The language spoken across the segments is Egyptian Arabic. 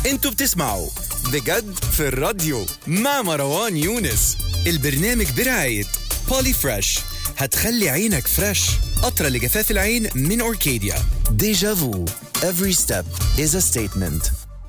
انتوا بتسمعوا بجد في الراديو مع مروان يونس البرنامج برعاية بولي فريش هتخلي عينك فريش قطرة لجفاف العين من أوركيديا Deja vu. Every step is a statement.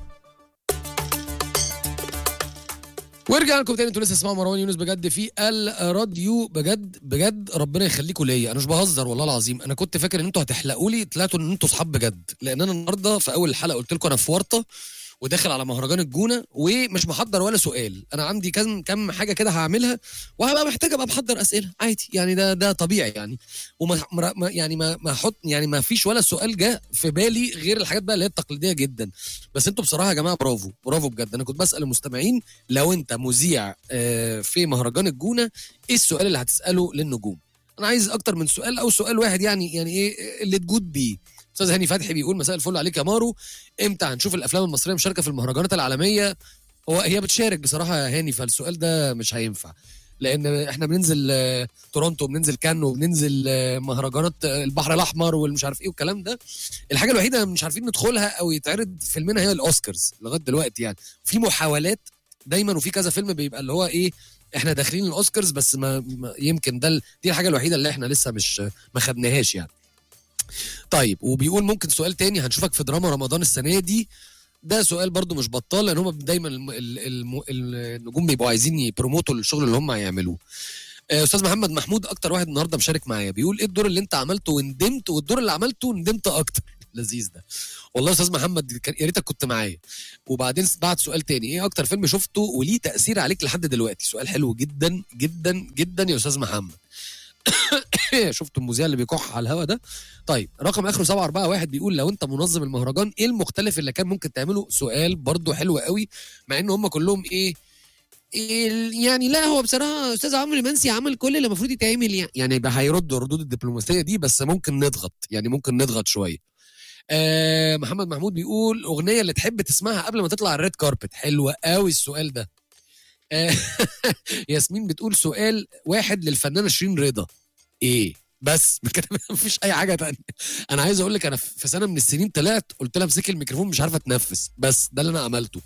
ورجع لكم تاني انتوا لسه اسمعوا مروان يونس بجد في الراديو بجد بجد ربنا يخليكم ليا انا مش بهزر والله العظيم انا كنت فاكر ان انتوا هتحلقوا لي طلعتوا ان انتوا صحاب بجد لان انا النهارده في اول الحلقه قلت لكم انا في ورطه وداخل على مهرجان الجونه ومش محضر ولا سؤال انا عندي كم كم حاجه كده هعملها وهبقى محتاج ابقى محضر اسئله عادي يعني ده ده طبيعي يعني وما ما يعني ما ما احط يعني ما فيش ولا سؤال جه في بالي غير الحاجات بقى اللي هي التقليديه جدا بس انتوا بصراحه يا جماعه برافو برافو بجد انا كنت بسال المستمعين لو انت مذيع آه، في مهرجان الجونه ايه السؤال اللي هتساله للنجوم انا عايز اكتر من سؤال او سؤال واحد يعني يعني ايه اللي تجود بيه استاذ هاني فتحي بيقول مساء الفل عليك يا مارو امتى هنشوف الافلام المصريه مشاركه في المهرجانات العالميه هو هي بتشارك بصراحه يا هاني فالسؤال ده مش هينفع لان احنا بننزل آه، تورونتو بننزل كانو بننزل آه، مهرجانات آه، البحر الاحمر والمش عارف ايه والكلام ده الحاجه الوحيده اللي مش عارفين ندخلها او يتعرض فيلمنا هي الاوسكارز لغايه دلوقتي يعني في محاولات دايما وفي كذا فيلم بيبقى اللي هو ايه احنا داخلين الاوسكارز بس ما, ما يمكن ده ال- دي الحاجه الوحيده اللي احنا لسه مش ما خدناهاش يعني طيب وبيقول ممكن سؤال تاني هنشوفك في دراما رمضان السنه دي ده سؤال برضو مش بطال لان هم دايما الم- ال- الم- النجوم بيبقوا عايزين يبروموتوا الشغل اللي هم هيعملوه آه، استاذ محمد محمود اكتر واحد النهارده مشارك معايا بيقول ايه الدور اللي انت عملته وندمت والدور اللي عملته ندمت اكتر لذيذ ده والله يا استاذ محمد كان يا ريتك كنت معايا وبعدين بعد سؤال تاني ايه اكتر فيلم شفته وليه تاثير عليك لحد دلوقتي سؤال حلو جدا جدا جدا يا استاذ محمد شفتوا المذيع اللي بيكح على الهوا ده طيب رقم اخره 741 بيقول لو انت منظم المهرجان ايه المختلف اللي كان ممكن تعمله سؤال برضو حلو قوي مع ان هم كلهم ايه ال- يعني لا هو بصراحه استاذ عمرو منسي عمل كل اللي المفروض يتعمل يعني يعني يبقى هيردوا الردود الدبلوماسيه دي بس ممكن نضغط يعني ممكن نضغط شويه آه محمد محمود بيقول اغنيه اللي تحب تسمعها قبل ما تطلع الريد كاربت حلوه قوي السؤال ده آه ياسمين بتقول سؤال واحد للفنانه شيرين رضا ايه بس كده مفيش اي حاجه تانية انا عايز اقول لك انا في سنه من السنين طلعت قلت لها امسكي الميكروفون مش عارفه اتنفس بس ده اللي انا عملته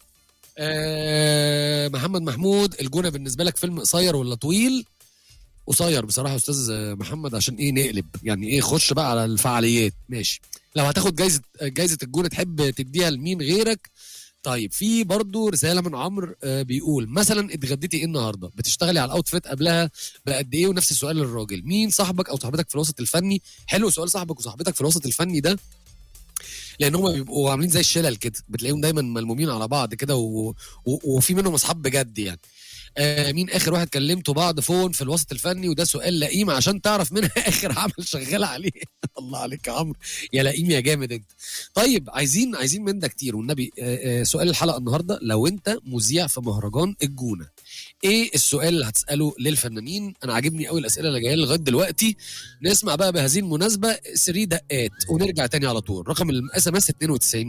آه محمد محمود الجونه بالنسبه لك فيلم قصير ولا طويل قصير بصراحه يا استاذ محمد عشان ايه نقلب يعني ايه خش بقى على الفعاليات ماشي لو هتاخد جايزه جايزه الجونه تحب تديها لمين غيرك طيب في برضو رساله من عمرو آه، بيقول مثلا اتغديتي ايه النهارده بتشتغلي على الاوتفيت قبلها بقد ايه ونفس السؤال للراجل مين صاحبك او صاحبتك في الوسط الفني حلو سؤال صاحبك وصاحبتك في الوسط الفني ده لان هم بيبقوا عاملين زي الشلل كده بتلاقيهم دايما ملمومين على بعض كده و... و... وفي منهم اصحاب بجد يعني آه مين اخر واحد كلمته بعد فون في الوسط الفني وده سؤال لئيم عشان تعرف مين اخر عمل شغال عليه الله عليك يا عمرو يا لئيم يا جامد انت طيب عايزين عايزين من ده كتير والنبي آه آه سؤال الحلقه النهارده لو انت مذيع في مهرجان الجونه ايه السؤال اللي هتساله للفنانين انا عاجبني قوي الاسئله اللي جايه لغايه دلوقتي نسمع بقى بهذه المناسبه 3 دقات ونرجع تاني على طول رقم الاس ام اس 92